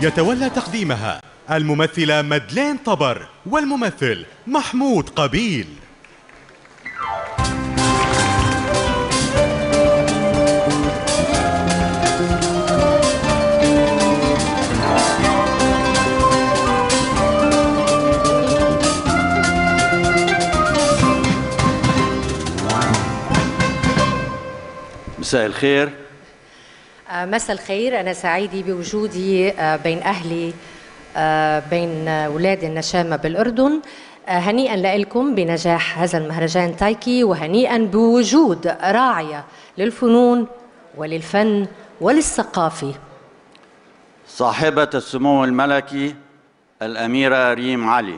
يتولى تقديمها الممثلة مدلين طبر والممثل محمود قبيل مساء الخير آه، مساء الخير أنا سعيدة بوجودي آه، بين أهلي آه، بين أولاد النشامة بالأردن آه، هنيئا لكم بنجاح هذا المهرجان تايكي وهنيئا بوجود راعية للفنون وللفن وللثقافة صاحبة السمو الملكي الأميرة ريم علي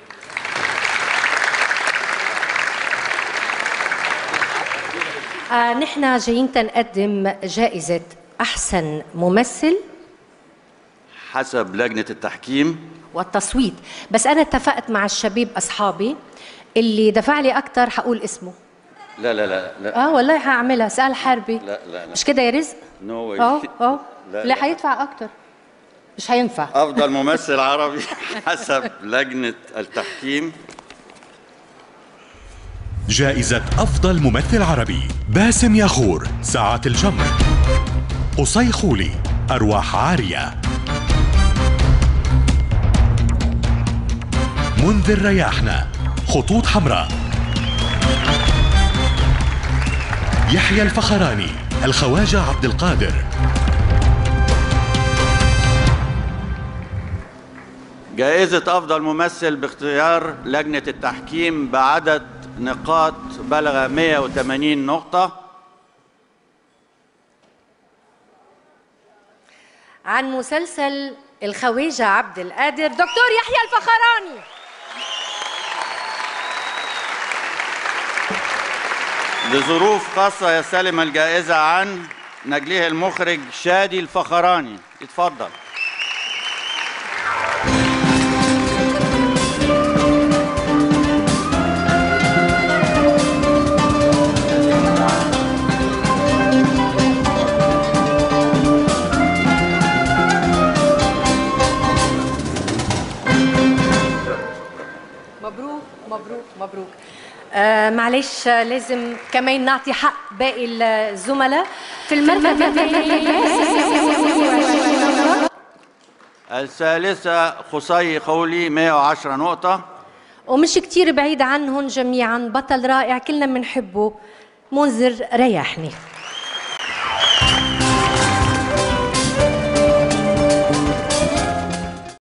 آه، نحن جايين تنقدم جائزة أحسن ممثل حسب لجنة التحكيم والتصويت بس أنا اتفقت مع الشباب أصحابي اللي دفع لي أكتر حقول اسمه لا لا لا لا اه والله هعملها سأل حربي لا لا لا مش كده يا رزق نو واي اه اه لا، لا لا. هيدفع اكتر مش هينفع أفضل ممثل عربي حسب لجنة التحكيم جائزة أفضل ممثل عربي باسم ياخور ساعات الجمر قصي خولي أرواح عارية منذر رياحنا خطوط حمراء يحيى الفخراني الخواجة عبد القادر جائزة أفضل ممثل باختيار لجنة التحكيم بعدد نقاط بلغ 180 نقطة عن مسلسل الخواجة عبد القادر دكتور يحيى الفخراني لظروف خاصة يستلم الجائزة عن نجليه المخرج شادي الفخراني اتفضل مبروك مبروك مبروك آه معلش آه، لازم كمان نعطي حق باقي الزملاء في المركز الثالثة خصي خولي 110 نقطة ومش كتير بعيد عنهم جميعا بطل رائع كلنا بنحبه منذر ريحني